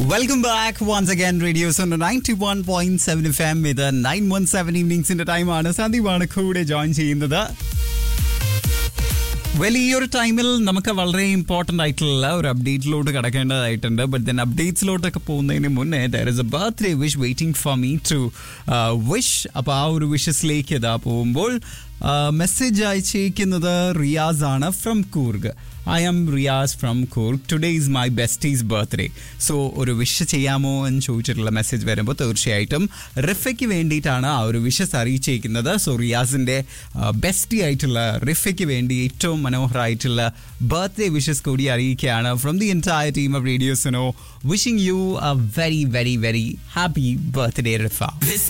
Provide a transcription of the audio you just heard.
welcome back once again radio's ninety one point seven F M ഇത് nine one seven ഈവനിങ്സിന്റെ ടൈമാണ് സന്ദീപാണ് കൂടെ ജോയിൻ ചെയ്യുന്നത് വെൽ ഈ ഒരു ടൈമിൽ നമുക്ക് വളരെ ഇമ്പോർട്ടൻ്റ് ആയിട്ടുള്ള ഒരു അപ്ഡേറ്റിലോട്ട് കിടക്കേണ്ടതായിട്ടുണ്ട് ബട്ട് ദെൻ അപ്ഡേറ്റ്സിലോട്ടൊക്കെ പോകുന്നതിന് മുന്നേ there is a birthday wish waiting for me to wish അപ്പോൾ ആ ഒരു വിഷസിലേക്ക് ഇതാ പോകുമ്പോൾ മെസ്സേജ് അയച്ചേക്കുന്നത് റിയാസ് ആണ് from Coorg I am Riyas from Coorg today is my besties birthday so ഒരു വിഷ് ചെയ്യാമോ എന്ന് ചോദിച്ചിട്ടുള്ള മെസ്സേജ് വരുമ്പോൾ തീർച്ചയായിട്ടും റിഫയ്ക്ക് വേണ്ടിയിട്ടാണ് ആ ഒരു വിഷസ് അറിയിച്ചേക്കുന്നത് സോ റിയാസിൻ്റെ ബെസ്റ്റി ആയിട്ടുള്ള റിഫയ്ക്ക് വേണ്ടി ഏറ്റവും മനോഹരമായിട്ടുള്ള ബർത്ത്ഡേ വിഷസ് കൂടി അറിയിക്കുകയാണ് from the entire team of റേഡിയോസിനോ wishing you a very very very happy birthday Rifa This